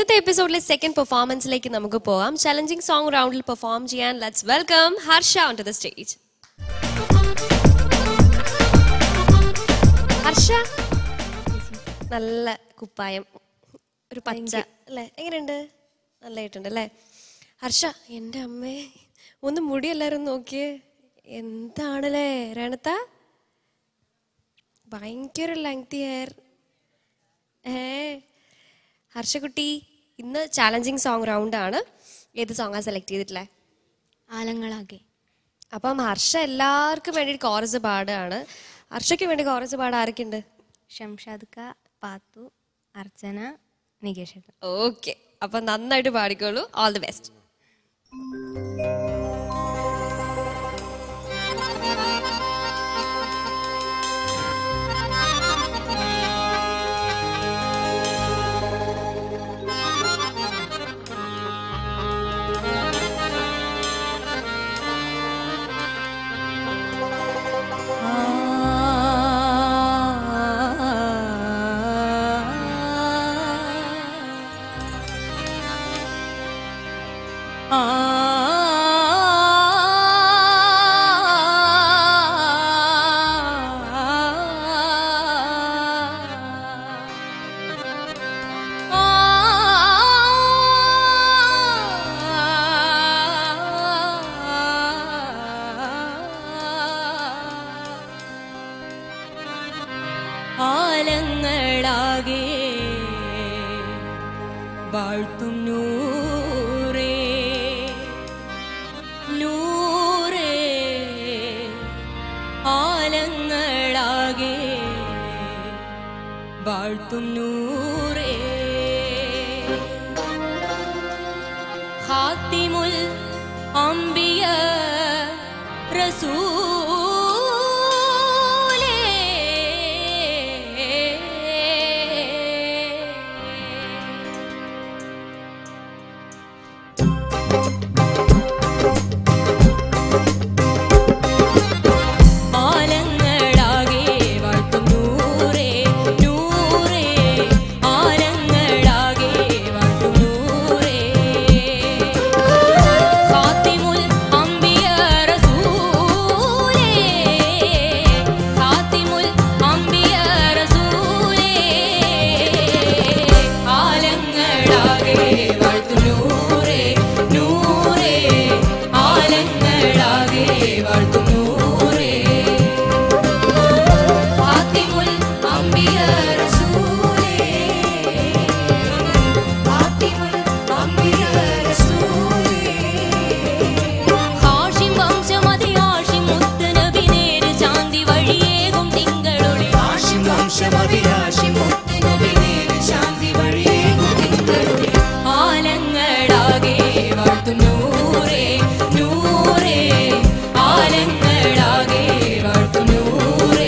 ഇന്നത്തെ എപ്പിസോഡിലെ സെക്കൻഡ് പെർഫോമൻസിലേക്ക് നമുക്ക് പോകാം ചലഞ്ചിങ് സോങ് റൗണ്ടിൽ പെർഫോം ചെയ്യാൻ let's welcome Harsha on to the stage Harsha നല്ല കുപ്പായം ഒരു പച്ച അല്ലേ എങ്ങനെയുണ്ട് നല്ലതായിട്ടുണ്ട് അല്ലേ ഹർഷ എൻ്റെ അമ്മേ ഒന്ന് മുടി എല്ലാവരും നോക്കിയേ എന്താണല്ലേ രണത്ത ഭയങ്കര ലെങ്തി ഹെയർ ഏ ഹർഷകുട്ടി ഇന്ന് ചാലഞ്ചിങ് സോങ് റൗണ്ട് ആണ് ഏത് സോങ്ങാണ് സെലക്ട് ചെയ്തിട്ടില്ലേ ആലങ്ങളാകെ അപ്പം ഹർഷ എല്ലാവർക്കും വേണ്ടി കോറസ് പാടുകയാണ് ഹർഷയ്ക്ക് വേണ്ടി കോറസ് പാടാൻ ആരൊക്കെയുണ്ട് ഷംഷാദ് ക പാത്തു അർച്ചന നികേഷ് ഏട്ടൻ. ഓക്കെ അപ്പം നന്നായിട്ട് പാടിക്കോളൂ ഓൾ ദി ബെസ്റ്റ് ആലങ്ങളാകെ വാഴ്ത്തും നൂറേ നൂറേ ആലങ്ങളാകെ വാഴ്ത്തും നൂറേ ഖാത്തിമുൽ അംബിയ റസൂലേ ആലങ്ങളാകെ വാഴ്ത്തും നൂറേ നൂറേ ആലങ്ങളാകെ വാഴ്ത്തും നൂറേ ഖാത്തിമുൽ അംബിയ റസൂലേ ഖാത്തിമുൽ അംബിയ റസൂലേ ആലങ്ങളാകെ വാഴ്ത്തും നൂറേ നൂറേ ആലങ്ങളാകെ വാഴ്ത്തും നൂറേ ഖാത്തിമുൽ അംബിയ റസൂലേ ഖാത്തിമുൽ അംബിയ റസൂലേ ഹാഷിം വംശമതി ഹാഷിം മുത്ത് നബി നേര് ചാന്തി വഴിയേകും തിങ്കളൊളി ഹാഷിം വംശമതി ഹാഷിം മുത്ത് നബി നേര് ചാന്തി വഴിയേകും തിങ്കളൊളി ആലങ്ങളാകെ വാഴ്ത്തും നൂറേ നൂറേ ആലങ്ങളാകെ വാഴ്ത്തും നൂറേ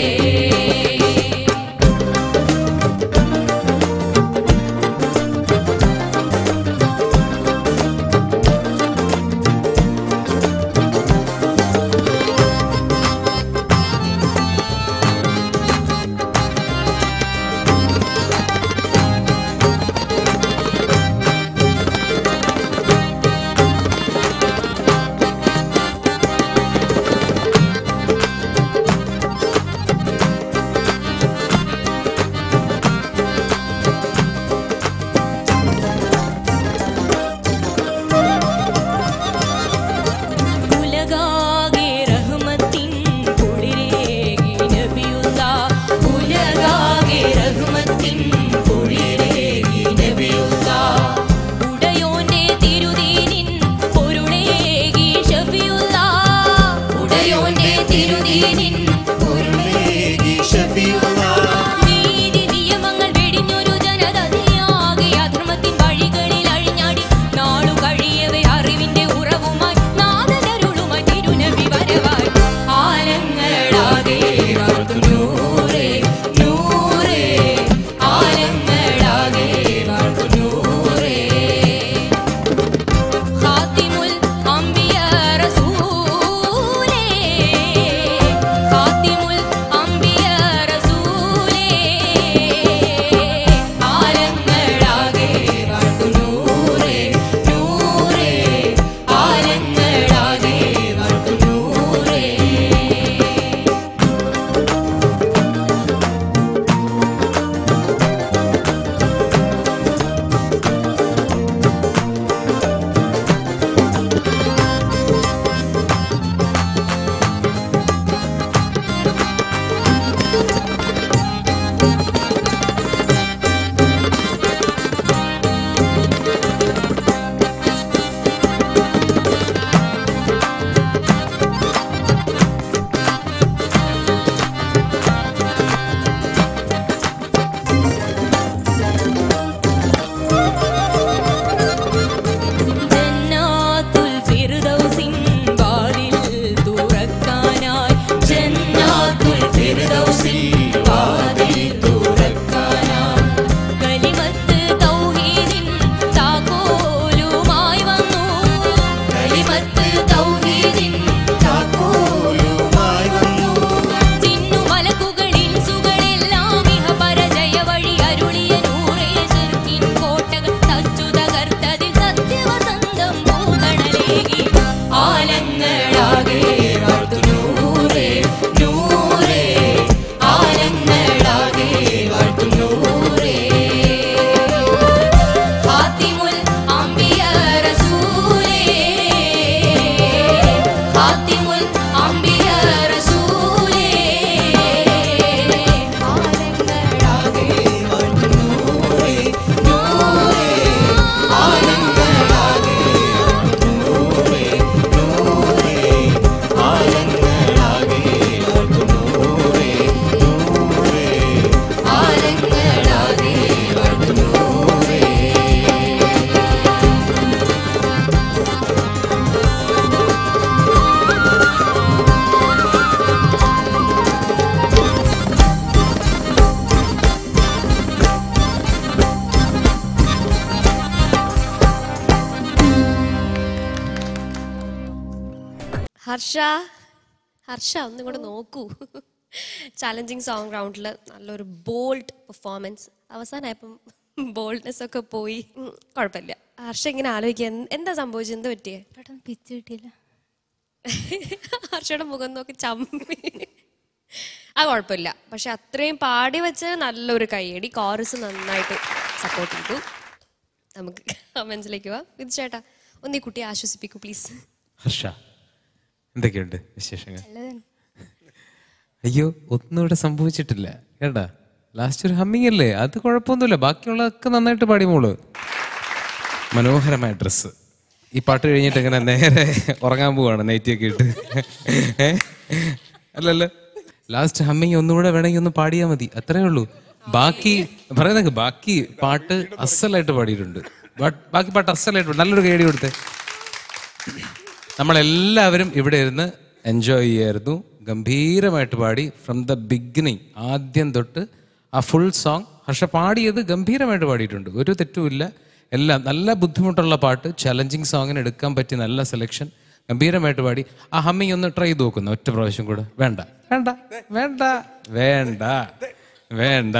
ഹർഷ ഹർഷ ഒന്നും കൂടെ നോക്കൂ ചാലഞ്ചിങ് സോങ് റൗണ്ടിൽ നല്ലൊരു ബോൾഡ് പെർഫോമൻസ് അവസാനമായപ്പം ബോൾഡ്നെസ് ഒക്കെ പോയി ഉം, കുഴപ്പമില്ല ഹർഷ ഇങ്ങനെ ആലോചിക്കുക എന്ത്- എന്താ സംഭവിച്ചത് എന്ത് പറ്റിയേ പെട്ടെന്ന് പിച്ച് കിട്ടിയില്ല ഹർഷയുടെ മുഖം നോക്കി ചമ്മി ആ കുഴപ്പമില്ല പക്ഷെ അത്രയും പാടി വെച്ച് നല്ലൊരു കൈയടി കോറസ് നന്നായിട്ട് സപ്പോർട്ട് ചെയ്തു നമുക്ക് കമൻസിലേക്ക് പോവാം ഇത് ചേട്ടാ ഒന്ന് ഈ കുട്ടിയെ ആശ്വസിപ്പിക്കൂ പ്ലീസ് ഹർഷ എന്തൊക്കെയുണ്ട് വിശേഷങ്ങൾ നല്ലതാണ് അയ്യോ ഒന്നും ഇവിടെ സംഭവിച്ചിട്ടില്ല കേട്ടാ ലാസ്റ്റ് ഒരു ഹമ്മിങ് അല്ലേ അത് കുഴപ്പമൊന്നുമില്ല ബാക്കിയുള്ളതൊക്കെ നന്നായിട്ട് പാടി മോള് മനോഹരമായ ഡ്രസ്സ് ഈ പാട്ട് കഴിഞ്ഞിട്ട് ഇങ്ങനെ നേരെ ഉറങ്ങാൻ പോവാണ് നൈറ്റിയൊക്കെ ഇട്ട് ഏ? അല്ലല്ലോ ലാസ്റ്റ് ഹമ്മിങ് ഒന്നുകൂടെ വേണമെങ്കിൽ ഒന്ന് പാടിയാൽ മതി അത്രേ ഉള്ളൂ ബാക്കി പറയുന്നത് ബാക്കി പാട്ട് അസലായിട്ട് പാടിയിട്ടുണ്ട് ബാ- ബാക്കി പാട്ട് അസലായിട്ട് പാടി- നല്ലൊരു കേടി കൊടുത്തേ നമ്മളെല്ലാവരും ഇവിടെ ഇരുന്ന് എൻജോയ് ചെയ്യായിരുന്നു ഗംഭീരമായിട്ട് പാടി ഫ്രം ദ ബിഗിനിങ് ആദ്യം തൊട്ട് ആ ഫുൾ സോങ് ഹർഷ പാടിയത് ഗംഭീരമായിട്ട് പാടിയിട്ടുണ്ട് ഒരു തെറ്റുമില്ല എല്ലാം നല്ല ബുദ്ധിമുട്ടുള്ള പാട്ട് ചലഞ്ചിങ് സോങ്ങിന് എടുക്കാൻ പറ്റിയ നല്ല സെലക്ഷൻ ഗംഭീരമായിട്ട് പാടി ആ ഹമ്മിങ് ഒന്ന് ട്രൈ ചെയ്ത് നോക്കുന്നു ഒറ്റ പ്രാവശ്യം കൂടെ വേണ്ട വേണ്ട വേണ്ട വേണ്ട വേണ്ട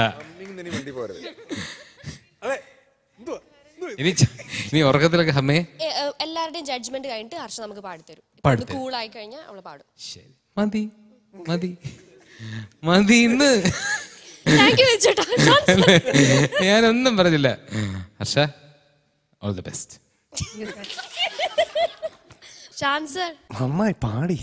ഇനി ച- ഇനി ഉറക്കത്തിലൊക്കെ ഹമ്മേ എല്ലാവരുടെയും ജഡ്ജ്മെന്റ് കഴിഞ്ഞിട്ട് ഹർഷ നമുക്ക് പാടിത്തരും പാടിത്തരും. കൂളായി കഴിഞ്ഞാൽ അവള് പാടും ശരി മതി മതി മതി ഇന്ന് താങ്ക് യു ചേട്ടാ ഞാനൊന്നും പറഞ്ഞില്ല ഹർഷ ഓൾ ദി ബെസ്റ്റ് ഷാൻസർ നന്നായി പാടി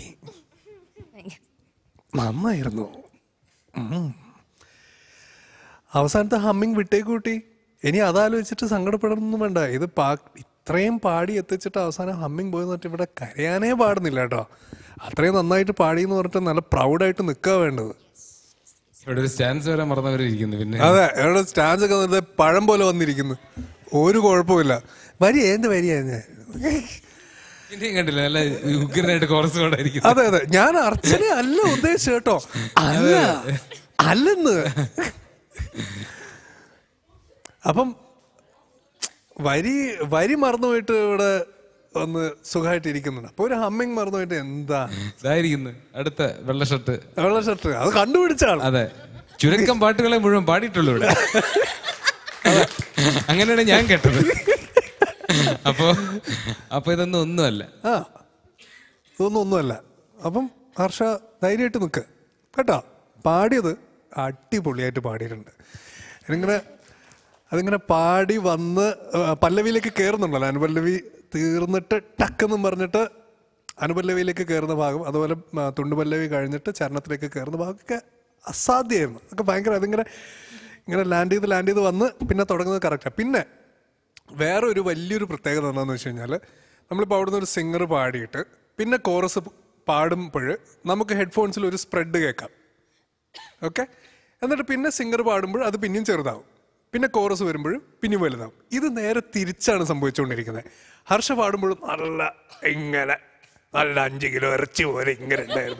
നന്നായിരുന്നു ഉം. അവസാനത്തെ ഹമ്മിങ് വിട്ടേക്ക് കൂട്ടി ഇനി അതാലോചിച്ചിട്ട് സങ്കടപ്പെടണമെന്നും വേണ്ട ഇത് പാ ഇത്രയും പാടി എത്തിച്ചിട്ട് അവസാനം ഹമ്മിങ് പോയി എന്നിട്ട് ഇവിടെ കരയാനേ പാടുന്നില്ല കേട്ടോ അത്രയും നന്നായിട്ട് പാടി എന്ന് പറഞ്ഞിട്ട് നല്ല പ്രൗഡായിട്ട് നിൽക്കുക വേണ്ടത് ഇവിടെ ഒരു സ്റ്റാൻസ് വരാൻ മറന്നവരിയ്ക്കുന്നു പിന്നെ അതെ ഇവിടെ സ്റ്റാൻസ് ഒക്കെ വെറുതെ പഴം പോലെ വന്നിരിക്കുന്നു ഒരു കുഴപ്പമില്ല വരി എന്ത് വരിയാ ഞാൻ ഇനിയും കണ്ടില്ല നല്ല ഉഗ്രനായിട്ട് കോറസ് കൊണ്ടായിരിക്കും അതെ അതെ ഞാൻ അർച്ചനെ അല്ല ഉദ്ദേശിച്ച കേട്ടോ അല്ല അല്ലെന്ന് അപ്പം വരി വരി മറന്നുപോയിട്ട് ഇവിടെ ഒന്ന് സുഖമായിട്ട് ഇരിക്കുന്നുണ്ട് അപ്പൊ ഒരു ഹമ്മിങ് മറന്നുപോയിട്ട് എന്താ ഇതായിരിക്കുന്നു അടുത്ത വെള്ള ഷർട്ട് വെള്ള ഷർട്ട് അത് കണ്ടുപിടിച്ചാണ് അതെ ചുരുക്കം പാട്ടുകളെ മുഴുവൻ പാടിയിട്ടുള്ളൂ ഇവിടെ അങ്ങനെയാണ് ഞാൻ കേട്ടത് അപ്പോ അപ്പൊ ഇതൊന്നും ഒന്നുമല്ല ആ ഇതൊന്നും ഒന്നുമല്ല അപ്പം ഹർഷ ധൈര്യമായിട്ട് നിൽക്ക് കേട്ടോ പാടിയത് അടിപൊളിയായിട്ട് പാടിയിട്ടുണ്ട് അതിങ്ങനെ അതിങ്ങനെ പാടി വന്ന് ആ, പല്ലവിയിലേക്ക് കയറുന്നുണ്ടല്ലോ അനുപല്ലവി തീർന്നിട്ട് ടക്കെന്നും പറഞ്ഞിട്ട് അനുപല്ലവിയിലേക്ക് കയറുന്ന ഭാഗം അതുപോലെ ആ, തുണ്ടുപല്ലവി കഴിഞ്ഞിട്ട് ചരണത്തിലേക്ക് കയറുന്ന ഭാഗമൊക്കെ അസാധ്യമായിരുന്നു അതൊക്കെ ഭയങ്കര അതിങ്ങനെ ഇങ്ങനെ ലാൻഡ് ചെയ്ത് ലാൻഡ് ചെയ്ത് വന്ന് പിന്നെ തുടങ്ങുന്നത് കറക്റ്റാണ് പിന്നെ വേറെ ഒരു വലിയൊരു പ്രത്യേകത എന്താണെന്ന് വെച്ച് കഴിഞ്ഞാൽ നമ്മളിപ്പോൾ അവിടുന്ന് ഒരു സിംഗർ പാടിയിട്ട് പിന്നെ കോറസ് പാടുമ്പോൾ നമുക്ക് ഹെഡ്ഫോൺസിൽ ഒരു സ്പ്രെഡ് കേൾക്കാം ഓക്കെ എന്നിട്ട് പിന്നെ സിംഗർ പാടുമ്പോൾ അത് പിന്നെയും ചെറുതാവും പിന്നെ കോറസ് വരുമ്പോഴും പിന്നെയും വലുതാവും ഇത് നേരെ തിരിച്ചാണ് സംഭവിച്ചുകൊണ്ടിരിക്കുന്നത് ഹർഷ പാടുമ്പോഴും നല്ല ഇങ്ങനെ നല്ല അഞ്ച് കിലോ ഇറച്ചി പോലെ ഇങ്ങനെ ഉണ്ടായിരുന്നു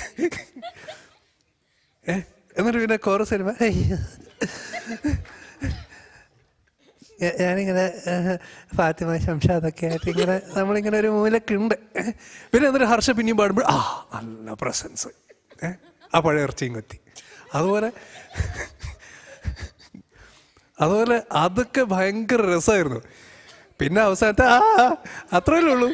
ഏ എന്നിട്ട് പിന്നെ കോറസ് വരുമ്പോൾ "അയ്യോ." ഞാ- ഞാനിങ്ങനെ ഏഹ്, ഫാത്തിമ ശംഷാദൊക്കെ ആയിട്ട് ഇങ്ങനെ നമ്മളിങ്ങനെ ഒരു മൂലക്കുണ്ട് ഏഹ്. പിന്നെ എന്നിട്ട് ഹർഷ പിന്നെയും പാടുമ്പോൾ ആ നല്ല പ്രസൻസ് ഏഹ് ആ പഴയ ഇറച്ചിയും കൊത്തി അതുപോലെ അതുപോലെ അതൊക്കെ ഭയങ്കര രസമായിരുന്നു പിന്നെ അവസാനത്തെ ആ ആ, അത്രയല്ലേ ഉള്ളൂ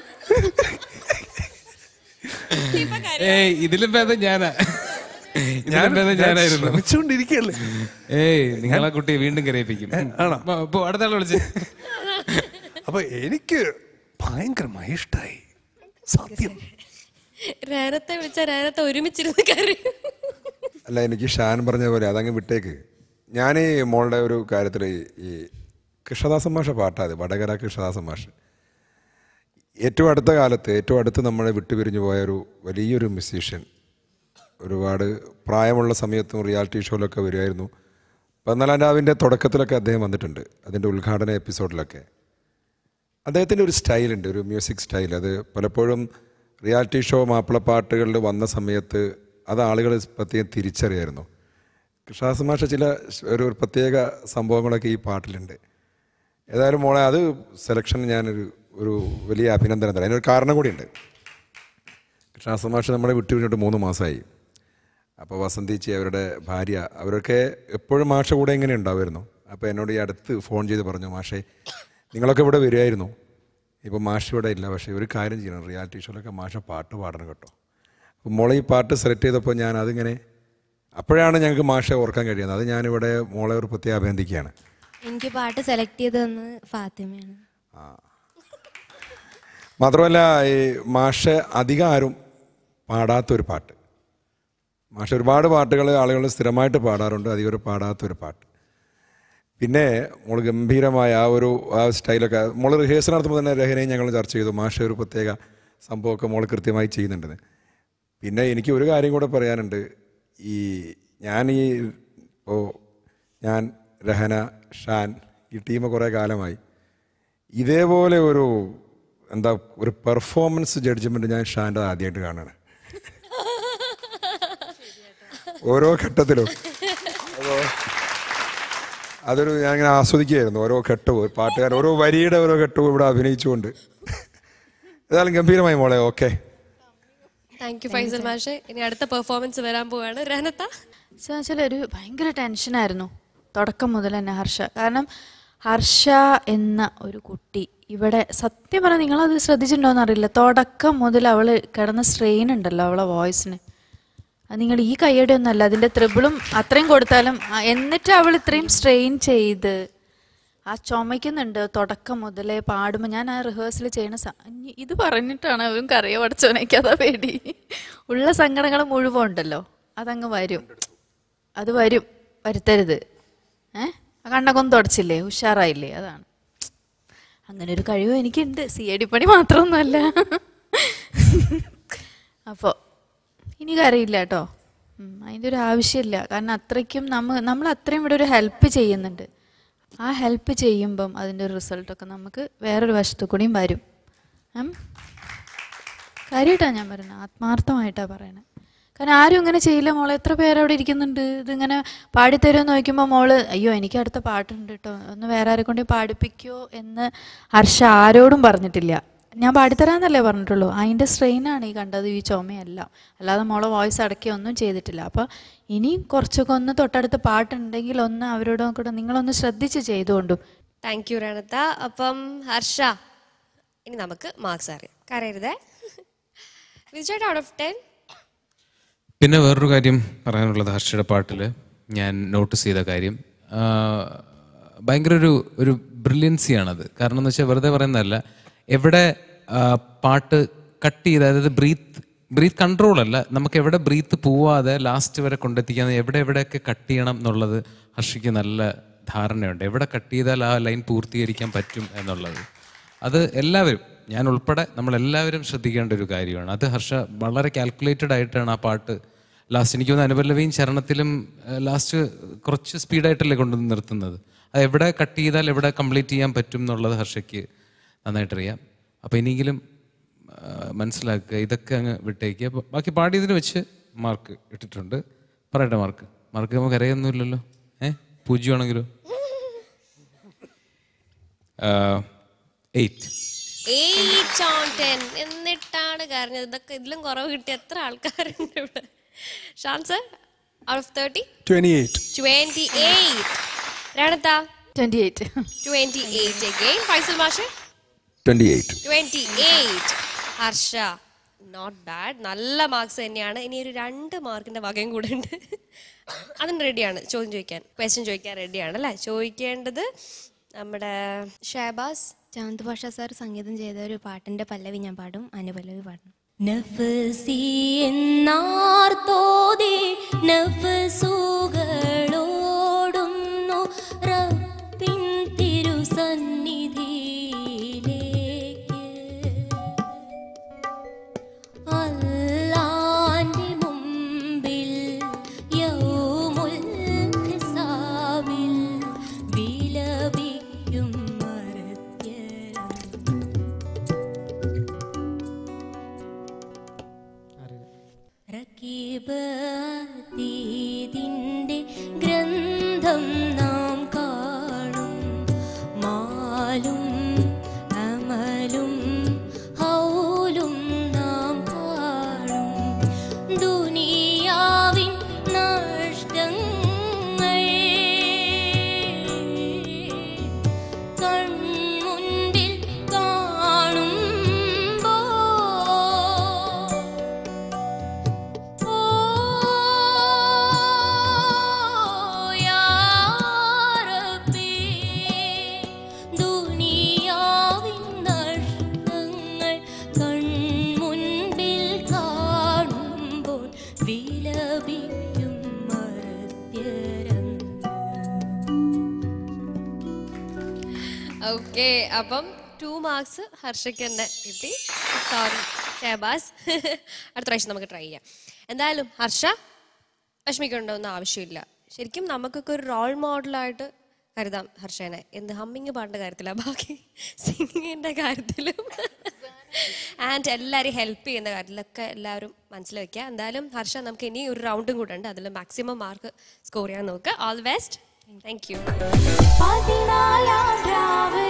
ഏയ് ഇതിലും ഭേദം ഞാനാ ഇതിലും ഭേദം ഞാനായിരുന്നു ശ്രമിച്ചുകൊണ്ടിരിക്കുകയല്ലേ ഏയ് നിങ്ങളെ കുട്ടിയെ വീണ്ടും കരയിപ്പിക്കും ആണോ? പോ, പോ, അടുത്ത ആളെ വിളിച്ച് അപ്പൊ എനിക്ക് ഭയങ്കരമായി ഇഷ്ടമായി സത്യം നേരത്തെ വിളിച്ച നേരത്തെ ഒരുമിച്ചിരുന്ന് കരയും അല്ല എനിക്ക് ഷാൻ പറഞ്ഞ പോലെ അതങ്ങ് വിട്ടേക്ക് ഞാൻ ഈ മോളുടെ ഒരു കാര്യത്തിൽ ഈ കൃഷ്ണദാസൻ മാഷ പാട്ടാത് വടകര കൃഷ്ണദാസൻ മാഷ് ഏറ്റവും അടുത്ത കാലത്ത് ഏറ്റവും അടുത്ത് നമ്മളെ വിട്ടുപിരിഞ്ഞു പോയ ഒരു വലിയൊരു മ്യൂസീഷ്യൻ ഒരുപാട് പ്രായമുള്ള സമയത്തും റിയാലിറ്റി ഷോയിലൊക്കെ വരുമായിരുന്നു പതിനാലാം രാവിൻ്റെ തുടക്കത്തിലൊക്കെ അദ്ദേഹം വന്നിട്ടുണ്ട് അതിൻ്റെ ഉദ്ഘാടന എപ്പിസോഡിലൊക്കെ അദ്ദേഹത്തിൻ്റെ ഒരു സ്റ്റൈലുണ്ട് ഒരു മ്യൂസിക് സ്റ്റൈൽ അത് പലപ്പോഴും റിയാലിറ്റി ഷോ മാപ്പിളപ്പാട്ടുകളിൽ വന്ന സമയത്ത് അത് ആളുകൾ പ്രത്യേകം തിരിച്ചറിയായിരുന്നു കൃഷ്ണദാസ് മാഷ ചില സ് ഒരു ഒരു പ്രത്യേക സംഭവങ്ങളൊക്കെ ഈ പാട്ടിലുണ്ട് ഏതായാലും മോളെ അത് സെലക്ഷൻ ഞാനൊരു ഒരു വലിയ അഭിനന്ദനം തരാം അതിനൊരു കാരണം കൂടിയുണ്ട് കൃഷ്ണദാസ മാഷ് നമ്മളെ വിട്ടു പിരിഞ്ഞിട്ട് മൂന്ന് മാസമായി അപ്പോൾ വസന്തിച്ചി അവരുടെ ഭാര്യ അവരൊക്കെ എപ്പോഴും മാഷ കൂടെ ഇങ്ങനെ ഉണ്ടാവുമായിരുന്നു അപ്പോൾ എന്നോട് ഈ അടുത്ത് ഫോൺ ചെയ്ത് പറഞ്ഞു മാഷേ നിങ്ങളൊക്കെ ഇവിടെ വരുമായിരുന്നു ഇപ്പോൾ മാഷ് ഇവിടെ ഇല്ല പക്ഷേ ഒരു കാര്യം ചെയ്യണം റിയാലിറ്റി ഷോയിലൊക്കെ മാഷ പാട്ട് പാടണം കേട്ടോ അപ്പോൾ മോളെ ഈ പാട്ട് സെലക്ട് ചെയ്തപ്പോൾ ഞാൻ അതിങ്ങനെ അപ്പോഴാണ് ഞങ്ങൾക്ക് മാഷെ ഓർക്കാൻ കഴിയുന്നത് അത് ഞാനിവിടെ മോളെ ഒരു പ്രത്യേക അഭിനന്ദിക്കുകയാണ് എനിക്ക് പാട്ട് സെലക്ട് ചെയ്ത് തന്ന് ഫാത്തിമയാണ് മാത്രമല്ല ഈ മാഷ് അധികം ആരും പാടാത്തൊരു പാട്ട് മാഷ് ഒരുപാട് പാട്ടുകൾ ആളുകൾ സ്ഥിരമായിട്ട് പാടാറുണ്ട് അധികം ഒരു പാടാത്തൊരു പാട്ട് പിന്നെ മോള് ഗംഭീരമായ ആ ഒരു ആ സ്റ്റൈലൊക്കെ മോള് റിഹേഴ്സൽ നടത്തുമ്പോൾ തന്നെ രഹനയും ഞങ്ങൾ ചർച്ച ചെയ്തു മാഷ ഒരു പ്രത്യേക സംഭവമൊക്കെ മോള് കൃത്യമായി ചെയ്യുന്നുണ്ടെന്ന് പിന്നെ എനിക്ക് ഒരു കാര്യം കൂടെ പറയാനുണ്ട് ഈ ഞാൻ ഈ ഇപ്പോൾ ഞാൻ രഹന ഷാൻ ഈ ടീം കുറേ കാലമായി ഇതേപോലെ ഒരു എന്താ ഒരു പെർഫോമൻസ് ജഡ്ജ്മെന്റ് ഞാൻ ഷാൻ്റെ ആദ്യമായിട്ട് കാണുകയാണ് ഓരോ ഘട്ടത്തിലും അതോ അതൊരു ഞാൻ ഇങ്ങനെ ആസ്വദിക്കുകയായിരുന്നു ഓരോ ഘട്ടവും പാട്ടുകാർ ഓരോ വരിയുടെ ഓരോ ഘട്ടവും ഇവിടെ അഭിനയിച്ചുകൊണ്ട് ഏതായാലും ഗംഭീരമായി മോളെ ഓക്കെ താങ്ക് യു ഫൈസൽ മാഷെ ഇനി അടുത്ത പെർഫോമൻസ് വരാൻ പോവാണ് രഹനത്ത വെച്ചാൽ ഒരു ഭയങ്കര ടെൻഷനായിരുന്നു തുടക്കം മുതൽ തന്നെ ഹർഷ കാരണം ഹർഷ എന്ന ഒരു കുട്ടി ഇവിടെ സത്യം പറഞ്ഞാൽ നിങ്ങളത് ശ്രദ്ധിച്ചിട്ടുണ്ടോയെന്ന് അറിയില്ല തുടക്കം മുതൽ അവൾ കിടന്ന സ്ട്രെയിൻ ഉണ്ടല്ലോ അവളെ വോയിസിന് അത് നിങ്ങൾ ഈ കൈയുടെ ഒന്നല്ല അതിൻ്റെ ത്രിബിളും അത്രയും കൊടുത്താലും ആ, എന്നിട്ട് അവൾ ഇത്രയും സ്ട്രെയിൻ ചെയ്ത് ആ ചുമയ്ക്കുന്നുണ്ട് തുടക്കം മുതലേ പാടുമ്പോൾ ഞാൻ ആ റിഹേഴ്സൽ ചെയ്യണ സ- ഇനി ഇത് പറഞ്ഞിട്ടാണ് അവരും കറിയ പഠിച്ചോനേക്ക് അതാ പേടി ഉള്ള സങ്കടങ്ങൾ മുഴുവൻ ഉണ്ടല്ലോ അതങ്ങ് വരും അത് വരും വരുത്തരുത് ഏ ആ കണ്ണകൊന്നും തുടച്ചില്ലേ ഉഷാറായില്ലേ അതാണ് അങ്ങനെ ഒരു കഴിവ് എനിക്കുണ്ട് സി ഐ ഡി പണി മാത്രമൊന്നുമല്ല അപ്പോൾ ഇനി കരയില്ല കേട്ടോ ഉം, അതിൻ്റെ ഒരു ആവശ്യമില്ല കാരണം അത്രയ്ക്കും നമ്മ നമ്മൾ അത്രയും ഇവിടെ ഒരു ഹെൽപ്പ് ചെയ്യുന്നുണ്ട് ആ ഹെൽപ്പ് ചെയ്യുമ്പം അതിൻ്റെ ഒരു റിസൾട്ടൊക്കെ നമുക്ക് വേറൊരു വശത്തു കൂടിയും വരും ഉം. കാര്യമായിട്ടാണ് ഞാൻ പറയുന്നത് ആത്മാർത്ഥമായിട്ടാണ് പറയണത് കാരണം ആരും ഇങ്ങനെ ചെയ്യില്ല മോളെ എത്ര പേര് അവിടെ ഇരിക്കുന്നുണ്ട് ഇതിങ്ങനെ പാടിത്തരുമെന്ന് നോക്കുമ്പോൾ മോള് അയ്യോ എനിക്ക് അടുത്ത പാട്ടുണ്ട് കേട്ടോ ഒന്ന് വേറെ ആരെ കൊണ്ട് പാടിപ്പിക്കുമോ എന്ന് ഹർഷ ആരോടും പറഞ്ഞിട്ടില്ല ഞാൻ പാടിത്തരാന്നല്ലേ പറഞ്ഞിട്ടുള്ളൂ അതിൻ്റെ സ്ട്രെയിനാണ് ഈ കണ്ടത് ഈ ചുമയല്ല അല്ലാതെ മോളെ വോയിസ് അടക്കുകയൊന്നും ചെയ്തിട്ടില്ല അപ്പോൾ ഇനിയും കുറച്ചൊക്കെ ഒന്ന് തൊട്ടടുത്ത് പാട്ടുണ്ടെങ്കിൽ ഒന്ന് അവരോടും കൂടെ നിങ്ങളൊന്ന് ശ്രദ്ധിച്ച് ചെയ്തുകൊണ്ടു താങ്ക് യു രണത്ത അപ്പം ഹർഷ ഇനി നമുക്ക് മാർക്സ് അറിയാം കരയരുതേ വിജയുടെ ഔട്ട് ഓഫ് ടെൻ പിന്നെ വേറൊരു കാര്യം പറയാനുള്ളത് ഹർഷയുടെ പാട്ടിൽ ഞാൻ നോട്ടീസ് ചെയ്ത കാര്യം ആ, ഭയങ്കര ഒരു ഒരു ബ്രില്യൻസിയാണത് കാരണം എന്ന് വെച്ചാൽ വെറുതെ പറയുന്നതല്ല എവിടെ ആ, പാട്ട് കട്ട് ചെയ്ത് അതായത് ബ്രീത്ത് ബ്രീത്ത് കൺട്രോൾ അല്ല നമുക്ക് എവിടെ ബ്രീത്ത് പോവാതെ ലാസ്റ്റ് വരെ കൊണ്ടെത്തിക്കാൻ എവിടെ എവിടെയൊക്കെ കട്ട് ചെയ്യണം എന്നുള്ളത് ഹർഷയ്ക്ക് നല്ല ധാരണയുണ്ട് എവിടെ കട്ട് ചെയ്താൽ ആ ലൈൻ പൂർത്തീകരിക്കാൻ പറ്റും എന്നുള്ളത് അത് എല്ലാവരും ഞാൻ ഉൾപ്പെടെ നമ്മളെല്ലാവരും ശ്രദ്ധിക്കേണ്ട ഒരു കാര്യമാണ് അത് ഹർഷ വളരെ കാൽക്കുലേറ്റഡ് ആയിട്ടാണ് ആ പാട്ട് ലാസ്റ്റ് എനിക്ക് തോന്നുന്നു അനുപല്ലവിയും ചരണത്തിലും ലാസ്റ്റ് കുറച്ച് സ്പീഡായിട്ടല്ലേ കൊണ്ടു നിർത്തുന്നത് അത് എവിടെ കട്ട് ചെയ്താൽ എവിടെ കംപ്ലീറ്റ് ചെയ്യാൻ പറ്റും എന്നുള്ളത് ഹർഷയ്ക്ക് നന്നായിട്ടറിയാം അപ്പോൾ ഇനിയെങ്കിലും ആ, മനസ്സിലാക്കുക ഇതൊക്കെ അങ്ങ് വിട്ടേക്കുക ബ- ബാക്കി പാടിയതിന് വെച്ച് മാർക്ക് ഇട്ടിട്ടുണ്ട് പറയട്ടെ മാർക്ക് മാർക്ക് നമുക്ക് അറിയൊന്നുമില്ലല്ലോ ഏ പൂജ്യമാണെങ്കിലോ എയ്റ്റ് എയ്റ്റ് ഓൺ ടെൻ എന്നിട്ടാണ് കരഞ്ഞത് ഇതൊക്കെ ഇതിലും കുറവ് കിട്ടിയ എത്ര ആൾക്കാരുണ്ട് ഇവിടെ ഷാൻസർ out of thirty twenty eight twenty eight രണത്ത twenty eight twenty eight again Faisal മാഷ് twenty eight twenty eight Harsha not bad നല്ല മാർക്സ് തന്നെയാണ് ഇനി ഒരു രണ്ട് മാർക്കിന്റെ വകയും കൂടെ ഉണ്ട് അതിന് റെഡിയാണ് ചോദ്യം ചോദിക്കാൻ ക്വസ്റ്റ്യൻ ചോദിക്കാൻ റെഡിയാണ് അല്ലേ ചോദിക്കേണ്ടത് നമ്മുടെ ഷഹബാസ് ചാന്ത് ഭാഷ സാർ സംഗീതം ചെയ്ത ഒരു പാട്ടിന്റെ പല്ലവി ഞാൻ പാടും അനുപല്ലവി പാടണം നഫ്സി എന്നാർത്തോതി നഫ്സുകളോടുന്നു റബ്ബിൻ തിരുസന്നിധിയിലേക്ക് അല്ലാന്റെ മുമ്പിൽ യൗമുൽ ഹിസാബിൽ വിലപിക്കും മരത്യരം റക്കീബ് അതീതിൻ്റെ ഓക്കെ അപ്പം ടു മാർക്സ് ഹർഷയ്ക്ക് തന്നെ കിട്ടി സോറി ഷഹബാസ് അടുത്ത പ്രാവശ്യം നമുക്ക് ട്രൈ ചെയ്യാം എന്തായാലും ഹർഷ വിഷമിക്കൊണ്ടൊന്നും ആവശ്യമില്ല ശരിക്കും നമുക്കൊക്കെ ഒരു റോൾ മോഡലായിട്ട് കരുതാം ഹർഷനെ എന്ത് ഹമ്മിങ് പാടിൻ്റെ കാര്യത്തില ബാക്കി സിംഗിങ്ങിൻ്റെ കാര്യത്തിലും ആൻഡ് എല്ലാവരും ഹെൽപ്പ് ചെയ്യുന്ന കാര്യത്തിലൊക്കെ എല്ലാവരും മനസ്സിൽ വെക്കുക എന്തായാലും ഹർഷ നമുക്ക് ഇനി ഒരു റൗണ്ടും കൂടെ ഉണ്ട് അതിൽ മാക്സിമം മാർക്ക് സ്കോർ ചെയ്യാൻ നോക്കുക all the best thank you പതിനാലാം രാവ്